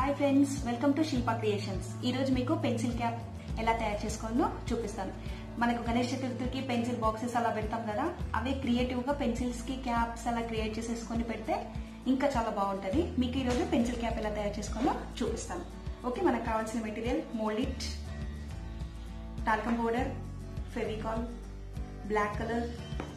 hi friends welcome to Shilpa creations ఈ రోజు మీకు పెన్సిల్ క్యాప్ ఎలా తయారు చేసుకోవాలో చూపిస్తాను మనకు గణేష్ చతుర్థికి పెన్సిల్ బాక్సెస్ అలా పెడతాం కదా అవే క్రియేటివ్ గా పెన్సిల్స్ కి క్యాప్స్ అలా క్రియేట్ చేసేసుకొని పెడితే ఇంకా చాలా బాగుంటది మీకు ఈ రోజు పెన్సిల్ క్యాప్ ఎలా తయారు చేసుకోవాలో చూపిస్తాను ఓకే మనకు కావాల్సిన material Mouldit talcum powder Fevicol black colour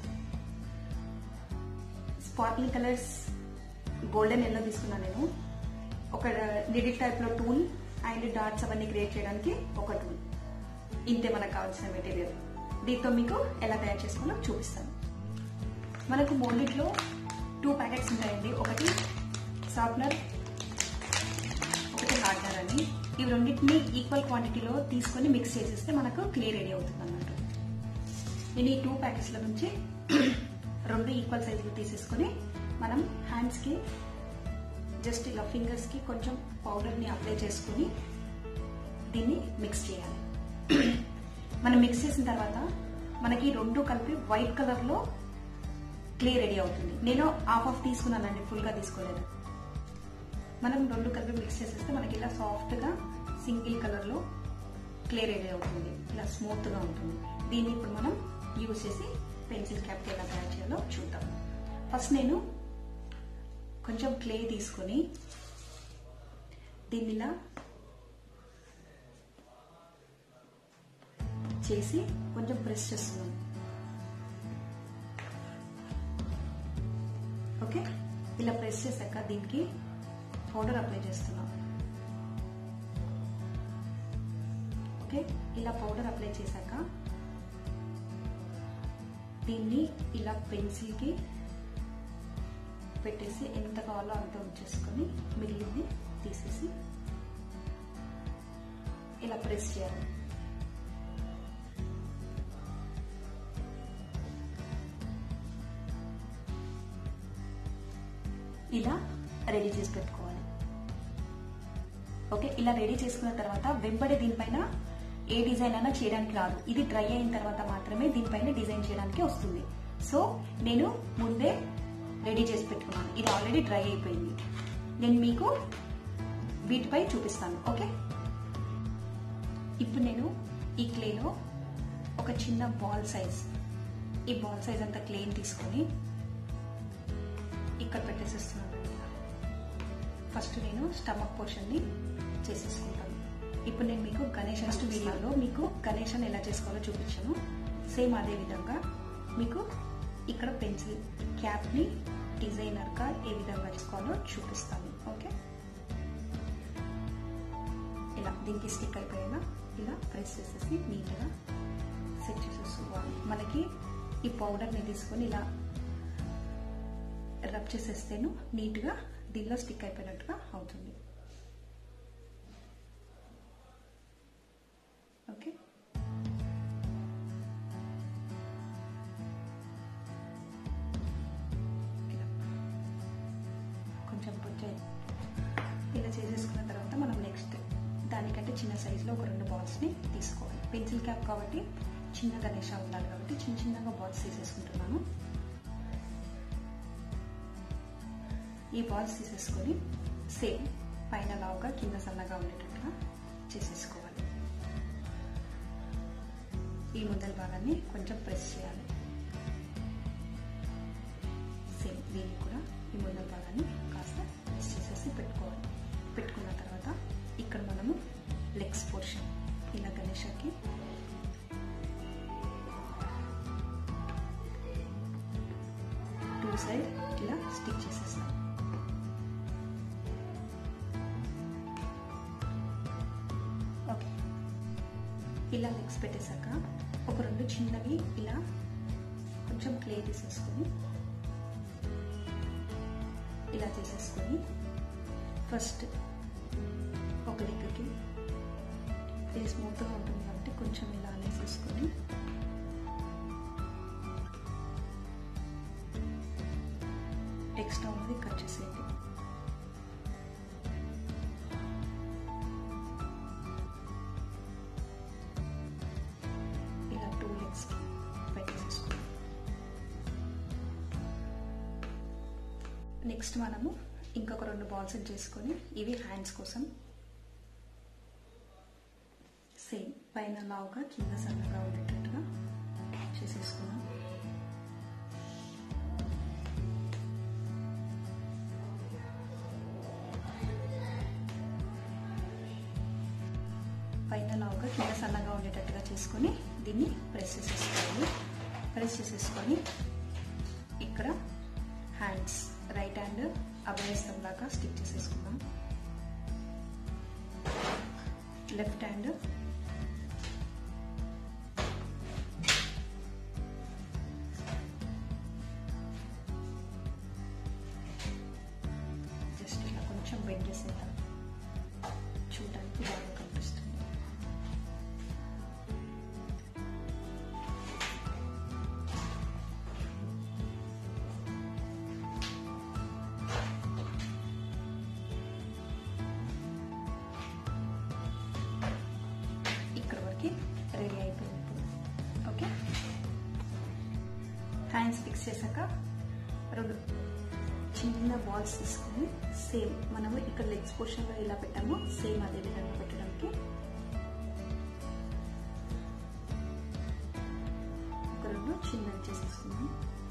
sparkling colours golden yellow తీసుకున్నాను నేను ఒక నిడిల్ టైప్ లో టూల్ అండ్ డాట్స్ అవన్నీ క్రియేట్ చేయడానికి ఒక టూల్ ఇంతే మనకు కావాల్సిన మెటీరియల్ దీంతో మీకు ఎలా తయారు చేసుకోవాలో చూపిస్తాను మనకు మోల్డిట్లో టూ ప్యాకెట్స్ ఉంటాయండి ఒకటి సాఫ్ట్నర్ ఒకటి హార్డ్నర్ అని ఇవి రెండింటిని ఈక్వల్ క్వాంటిటీలో తీసుకొని మిక్స్ చేసేస్తే మనకు క్లియర్ రెడీ అవుతుంది అన్నట్టు నేను ఈ టూ ప్యాకెట్స్ల నుంచి రెండు ఈక్వల్ సైజులు తీసేసుకొని మనం హ్యాండ్స్కి జస్ట్ ఇలా ఫింగర్స్కి కొంచెం పౌడర్ని అప్లై చేసుకుని దీన్ని మిక్స్ చేయాలి మనం మిక్స్ చేసిన తర్వాత మనకి రెండు కలిపి వైట్ కలర్లో క్లే రెడీ అవుతుంది నేను హాఫ్ ఆఫ్ తీసుకున్నానండి ఫుల్గా తీసుకోలేదు మనం రెండు కలిపి మిక్స్ చేసేస్తే మనకి ఇలా సాఫ్ట్గా సింగిల్ కలర్లో క్లే రెడీ అవుతుంది ఇలా స్మూత్గా ఉంటుంది దీన్ని ఇప్పుడు మనం యూజ్ చేసి పెన్సిల్ క్యాప్ ఎలా తయారు చేయాలో చూద్దాం ఫస్ట్ నేను కొంచెం క్లే తీసుకొని దీన్ని ఇలా చేసి కొంచెం ప్రెస్ చేస్తున్నాను ఓకే ఇలా ప్రెస్ చేశాక దీనికి పౌడర్ అప్లై చేస్తున్నాం ఓకే ఇలా పౌడర్ అప్లై చేశాక దీన్ని ఇలా పెన్సిల్కి పెట్టేసి ఎంత కావాలో అంత ఉంచేసుకొని మిగిలింది తీసేసి ఇలా ప్రెస్ చేయాలి ఇలా రెడీ చేసి పెట్టుకోవాలి ఓకే ఇలా రెడీ చేసుకున్న తర్వాత వెంబడి దీనిపైన ఏ డిజైన్ అయినా చేయడానికి రాదు ఇది డ్రై అయిన తర్వాత మాత్రమే దీనిపైన డిజైన్ చేయడానికి వస్తుంది సో నేను ముందే రెడీ చేసి పెట్టుకున్నాను ఇది ఆల్రెడీ డ్రై అయిపోయింది నేను మీకు వీటిపై చూపిస్తాను ఓకే ఇప్పుడు నేను ఈ క్లేలో ఒక చిన్న బాల్ సైజ్ ఈ బాల్ సైజ్ అంతా క్లేని తీసుకొని ఇక్కడ పెట్టేసేస్తున్నాను ఫస్ట్ నేను స్టమక్ పోర్షన్ని చేసేసుకుంటాను ఇప్పుడు నేను మీకు గణేష్ ఫస్ట్ వీడియోలో మీకు గణేషన్ ఎలా చేసుకోవాలో చూపించాను సేమ్ అదే విధంగా మీకు ఇక్కడ పెన్సిల్ క్యాప్ని డిజైనర్గా ఏ విధంగా చేసుకోవాలో చూపిస్తాను ఓకే ఇలా దీనికి స్టిక్ అయిపోయినా ఇలా ప్రెస్ చేసేసి నీట్గా సెట్ చేసేసుకోవాలి మనకి ఈ పౌడర్ని తీసుకొని ఇలా రబ్ చేసేస్తేను నీట్గా దీనిలో స్టిక్ అయిపోయినట్టుగా అవుతుంది ఓకే కొంచెం కొంచెం ఇలా చేసేసుకున్న తర్వాత మనం నెక్స్ట్ దానికంటే చిన్న సైజులో ఒక రెండు బాల్స్ని తీసుకోవాలి పెన్సిల్ క్యాప్ కాబట్టి చిన్న గణేష ఉండాలి కాబట్టి చిన్న చిన్నగా బాల్స్ తీసేసుకుంటున్నాను ఈ బాల్స్ తీసేసుకొని సేమ్ పైన లావుగా కింద సన్నగా ఉండేటట్టుగా చేసేసుకోవాలి ఈ ముందల భాగాన్ని కొంచెం ప్రెస్ చేయాలి సేమ్ దీనికి కూడా ఈ ముందల భాగాన్ని కాస్త ప్రెస్ చేసేసి పెట్టుకోవాలి పెట్టుకున్న తర్వాత ఇక్కడ మనము లెగ్స్ పోర్షన్ ఇలా గణేషకి టూ సైడ్ ఇలా స్టిక్ చేసేస్తాం ఓకే ఇలా లెగ్స్ పెట్టేశాక ఒక రెండు చిన్నవి ఇలా కొంచెం క్లే తీసేసుకొని ఇలా చేసేసుకొని ఫస్ట్ ఒక లెగ్కి ఇది స్మూత్గా ఉంటుంది కాబట్టి కొంచెం ఇలా అనేసేసుకొని ఎక్స్ట్రా ఉన్నది కట్ చేసేయండి ఇలా టూ లెగ్స్కి పెట్టేసేసుకోండి నెక్స్ట్ మనము ఇంకొక రెండు బాల్స్ చేసుకొని ఇవి హ్యాండ్స్ కోసం సేమ్ పైన లావుగా కింద సన్నగా ఉండేటట్టుగా చేసేసుకున్నాం పైన లావుగా కింద సన్నగా ఉండేటట్టుగా చేసుకొని దీన్ని ప్రెస్ చేసేసుకోవాలి ప్రెస్ చేసేసుకొని ఇక్కడ హ్యాండ్స్ రైట్ హ్యాండ్ అభయస్తం దాకా స్టిక్ చేసేసుకుందాం లెఫ్ట్ హ్యాండ్ జస్ట్ ఇలా కొంచెం బెండ్ చేసేద్దాం చూడడానికి బాగా కనిపిస్తుంది ఇక్కడ వరకు రెడీ అయిపోయింది ఇప్పుడు ఓకే హ్యాండ్స్ ఫిక్స్ చేశాక రెండు చిన్న బాల్స్ తీసుకొని సేమ్ మనము ఇక్కడ లెగ్స్ పోర్షన్లో ఎలా పెట్టామో సేమ్ అదే విధంగా పెట్టడానికి ఒక రెండు చిన్నవి చేసేసుకున్నాం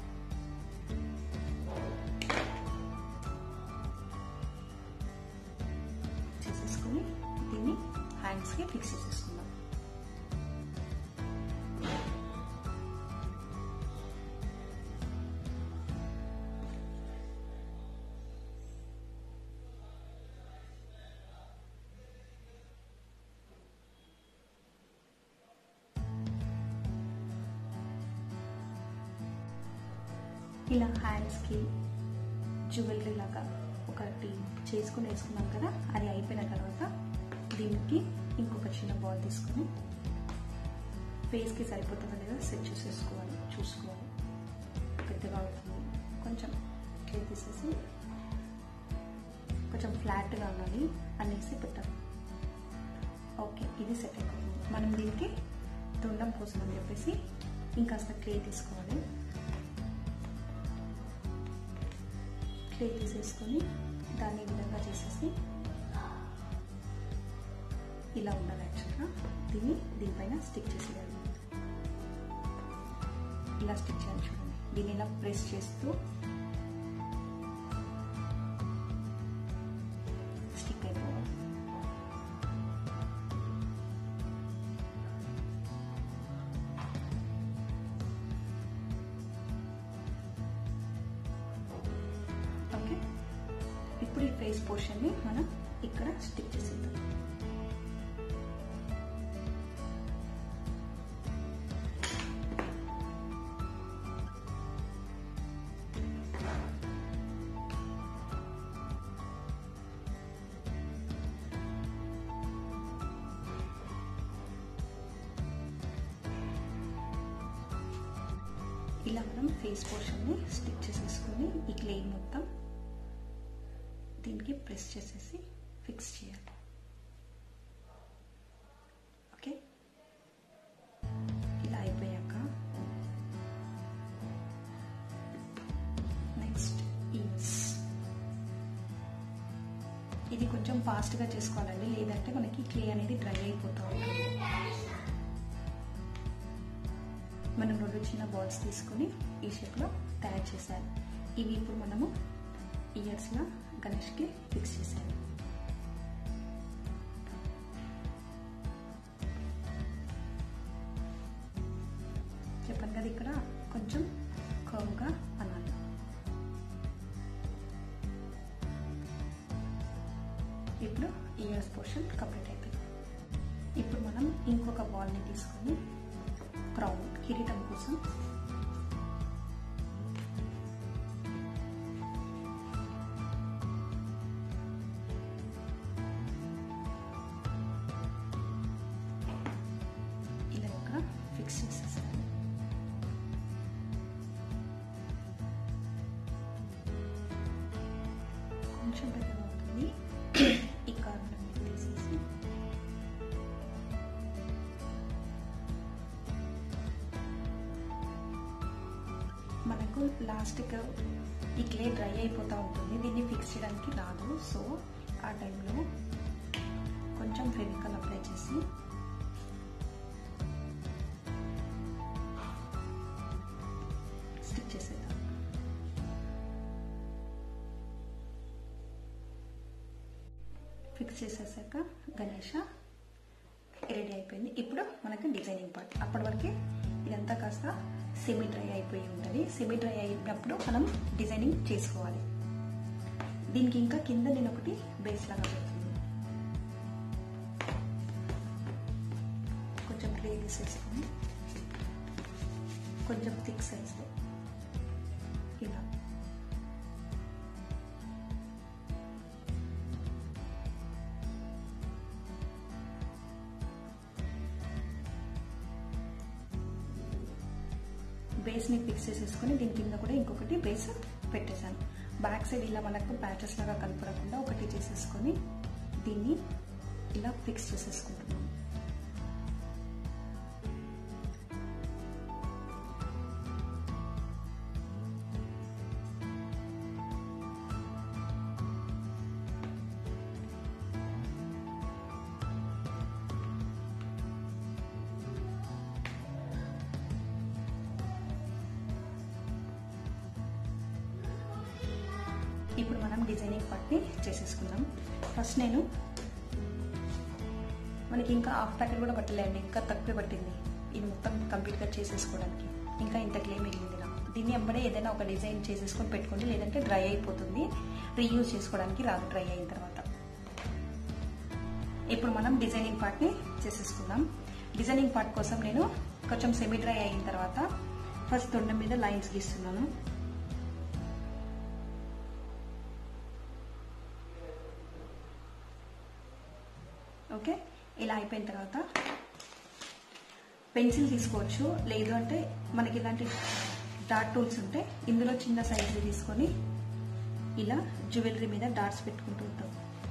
చేసేసుకొని దీన్ని హ్యాండ్స్కి ఫిక్స్ చేసేసుకుందాం ఇలా హ్యాండ్స్కి జ్యువెలరీ లాగా ఒకటి చేసుకుని వేసుకున్నాం కదా అది అయిపోయిన తర్వాత దీనికి ఇంకొక చిన్న బాల్ తీసుకొని ఫేస్కి సరిపోతుందో లేదో సెట్ చేసేసుకోవాలి చూసుకోవాలి పెద్దగా అవుతుంది కొంచెం క్లియర్ తీసేసి కొంచెం ఫ్లాట్గా ఉన్నది అనేసి పెట్టాలి ఓకే ఇది సెట్ అయిపోతుంది మనం దీనికి తొండం కోసం అని చెప్పేసి ఇంకాస్త క్లే తీసుకోవాలి క్లే తీసేసుకొని దాన్ని ఈ విధంగా చేసేసి ఇలా ఉండాలి యాక్చువల్గా దీన్ని దీనిపైన స్టిక్ చేసేయాలి ఇలా స్టిక్ చేయాలి చూడండి దీన్ని ఇలా ప్రెస్ చేస్తూ స్టిక్ అయిపోవాలి ఓకే ఇప్పుడు ఈ ఫేస్ పోర్షన్ని మనం ఇక్కడ స్టిక్ చేసేద్దాం ఇలా మనం ఫేస్ పోర్షన్ని స్టిక్ చేసేసుకొని ఈ క్లే మొత్తం దీనికి ప్రెస్ చేసేసి ఫిక్స్ చేయాలి ఓకే ఇలా అయిపోయాక నెక్స్ట్ ఈవ్స్ ఇది కొంచెం ఫాస్ట్గా చేసుకోవాలండి లేదంటే మనకి క్లే అనేది డ్రై అయిపోతూ ఉంటుంది మనం రెండు చిన్న బాల్స్ తీసుకొని ఈ షేప్లో తయారు చేశారు ఇవి ఇప్పుడు మనము ఇయర్స్లో గణేష్కి ఫిక్స్ చేశాను చెప్పాను కదా ఇక్కడ కొంచెం కర్వ్గా అనాలి ఇప్పుడు ఇయర్స్ పోర్షన్ కంప్లీట్ అయిపోయింది ఇప్పుడు మనం ఇంకొక బాల్ని తీసుకొని క్రౌన్ కిరీటం కోసం ఇలా ఇక్కడ ఫిక్స్ చేసేసాను కొంచెం పెద్దగా ఉంటుంది ఈ కార్నర్ తీసేసి మనకు మనకు లాస్ట్కి ఈ క్లే డ్రై అయిపోతూ ఉంటుంది దీన్ని ఫిక్స్ చేయడానికి రాదు సో ఆ టైంలో కొంచెం ఫెవికల్ అప్లై చేసి స్టిక్ చేసేద్దాం ఫిక్స్ చేసేసాక గణేష రెడీ అయిపోయింది ఇప్పుడు మనకి డిజైనింగ్ పార్ట్ అప్పటి వరకు ఇదంతా కాస్త సెమీ డ్రై అయిపోయి ఉంటుంది సెమీ డ్రై అయినప్పుడు మనం డిజైనింగ్ చేసుకోవాలి దీనికి ఇంకా కింద నేను ఒకటి బేస్ లాగా పెడుతుంది కొంచెం క్లే తీసేసుకొని కొంచెం థిక్ సైజ్లో ఇలా బేస్ని ఫిక్స్ చేసేసుకొని దీని కింద కూడా ఇంకొకటి బేస్ పెట్టేశాను బ్యాక్ సైడ్ ఇలా మనకు ప్యాచెస్ లాగా కనపడకుండా ఒకటి చేసేసుకొని దీన్ని ఇలా ఫిక్స్ చేసేసుకుంటున్నాను ఇప్పుడు మనం డిజైనింగ్ పార్ట్ని చేసేసుకుందాం ఫస్ట్ నేను మనకి ఇంకా హాఫ్ ప్యాకెట్ కూడా పట్టలేండి ఇంకా తక్కువ పట్టింది ఇది మొత్తం కంప్లీట్గా చేసేసుకోవడానికి ఇంకా ఇంత క్లెయిమ్ మిగిలింది నాకు దీన్ని ఎంబడే ఏదైనా ఒక డిజైన్ చేసేసుకొని పెట్టుకోండి లేదంటే డ్రై అయిపోతుంది రీయూజ్ చేసుకోవడానికి రాదు డ్రై అయిన తర్వాత ఇప్పుడు మనం డిజైనింగ్ పార్ట్ని చేసేసుకుందాం డిజైనింగ్ పార్ట్ కోసం నేను కొంచెం సెమీ డ్రై అయిన తర్వాత ఫస్ట్ తొండ మీద లైన్స్ గీస్తున్నాను ఓకే ఇలా అయిపోయిన తర్వాత పెన్సిల్ తీసుకోవచ్చు లేదు అంటే మనకి ఇలాంటి డాట్ టూల్స్ ఉంటే ఇందులో చిన్న సైజు తీసుకొని ఇలా జ్యువెలరీ మీద డాట్స్ పెట్టుకుంటూ ఉంటాం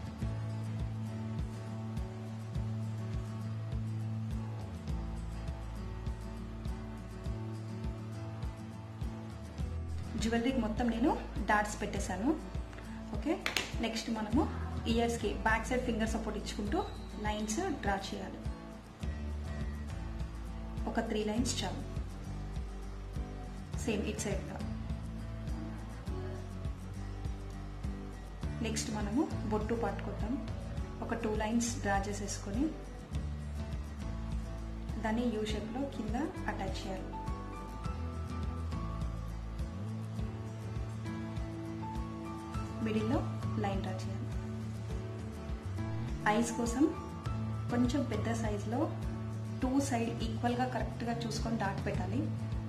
జ్యువెలరీకి మొత్తం నేను డాట్స్ పెట్టేశాను ఓకే నెక్స్ట్ మనము ఇయర్స్కి బ్యాక్ సైడ్ ఫింగర్ సపోర్ట్ ఇచ్చుకుంటూ లైన్స్ డ్రా చేయాలి ఒక త్రీ లైన్స్ చాలు సేమ్ ఇట్ సైడ్ నెక్స్ట్ మనము బొట్టు పట్టుకుంటాం ఒక టూ లైన్స్ డ్రా చేసేసుకొని దాన్ని యూ షేప్లో కింద అటాచ్ చేయాలి మిడిల్లో లైన్ డ్రా చేయాలి ఐస్ కోసం కొంచెం పెద్ద సైజులో టూ సైడ్ ఈక్వల్గా కరెక్ట్గా చూసుకొని డాట్ పెట్టాలి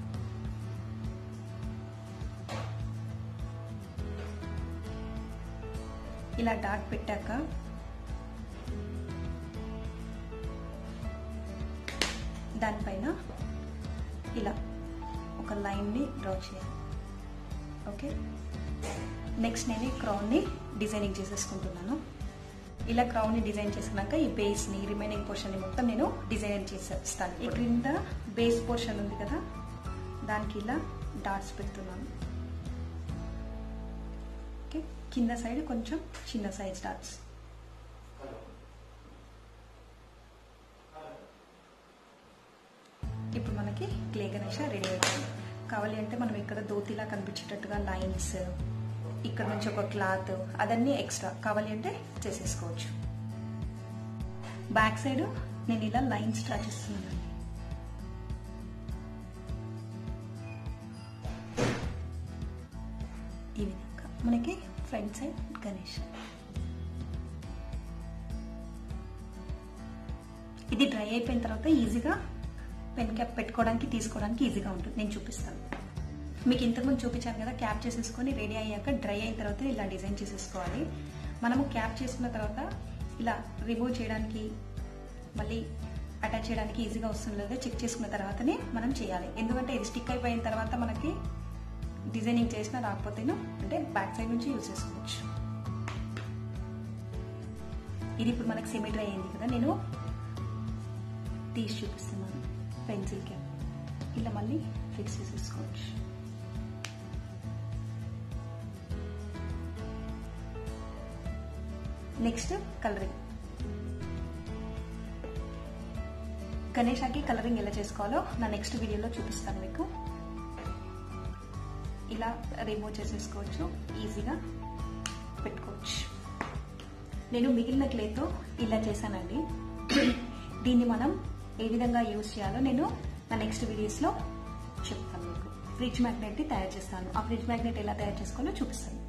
ఇలా డాట్ పెట్టాక దానిపైన ఇలా ఒక లైన్ని డ్రా చేయాలి ఓకే నెక్స్ట్ నేను ఈ క్రౌన్ని డిజైనింగ్ చేసేసుకుంటున్నాను ఇలా క్రౌన్ని డిజైన్ చేసుకున్నాక ఈ బేస్ని రిమైనింగ్ పోర్షన్ని మొత్తం నేను డిజైన్ చేసేస్తాను ఈ క్రింద బేస్ పోర్షన్ ఉంది కదా దానికి ఇలా డాట్స్ పెడుతున్నాను ఓకే కింద సైడ్ కొంచెం చిన్న సైజ్ డాట్స్ ఇప్పుడు మనకి క్లే గణేష రెడీ అయిపోయింది కావాలి అంటే మనం ఇక్కడ దోతిలా కనిపించేటట్టుగా లైన్స్ ఇక్కడ నుంచి ఒక క్లాత్ అదన్నీ ఎక్స్ట్రా కావాలి అంటే చేసేసుకోవచ్చు బ్యాక్ సైడ్ నేను ఇలా లైన్స్ డ్రా చేస్తున్నాను ఈ విధంగా మనకి ఫ్రంట్ సైడ్ గణేష్ ఇది డ్రై అయిపోయిన తర్వాత ఈజీగా పెన్ క్యాప్ పెట్టుకోవడానికి తీసుకోవడానికి ఈజీగా ఉంటుంది నేను చూపిస్తాను మీకు ఇంతకుముందు చూపించాను కదా క్యాప్ చేసేసుకొని రెడీ అయ్యాక డ్రై అయిన తర్వాత ఇలా డిజైన్ చేసేసుకోవాలి మనము క్యాప్ చేసుకున్న తర్వాత ఇలా రిమూవ్ చేయడానికి మళ్ళీ అటాచ్ చేయడానికి ఈజీగా వస్తుంది లేదా చెక్ చేసుకున్న తర్వాతనే మనం చేయాలి ఎందుకంటే ఇది స్టిక్ అయిపోయిన తర్వాత మనకి డిజైనింగ్ చేసినా రాకపోతేను అంటే బ్యాక్ సైడ్ నుంచి యూజ్ చేసుకోవచ్చు ఇది ఇప్పుడు మనకి సెమీ డ్రై అయింది కదా నేను తీసి చూపిస్తున్నాను పెన్సిల్ క్యాప్ ఇలా మళ్ళీ ఫిక్స్ చేసేసుకోవచ్చు నెక్స్ట్ కలరింగ్ గణేశాకి కలరింగ్ ఎలా చేసుకోవాలో నా నెక్స్ట్ వీడియోలో చూపిస్తాను మీకు ఇలా రిమూవ్ చేసేసుకోవచ్చు ఈజీగా పెట్టుకోవచ్చు నేను మిగిలిన క్లేతో ఇలా చేశానండి దీన్ని మనం ఏ విధంగా యూజ్ చేయాలో నేను నా నెక్స్ట్ వీడియోస్లో చెప్తాను మీకు ఫ్రిడ్జ్ మ్యాగ్నెట్ని తయారు చేస్తాను ఆ ఫ్రిడ్జ్ మ్యాగ్నెట్ ఎలా తయారు చేసుకోవాలో చూపిస్తాను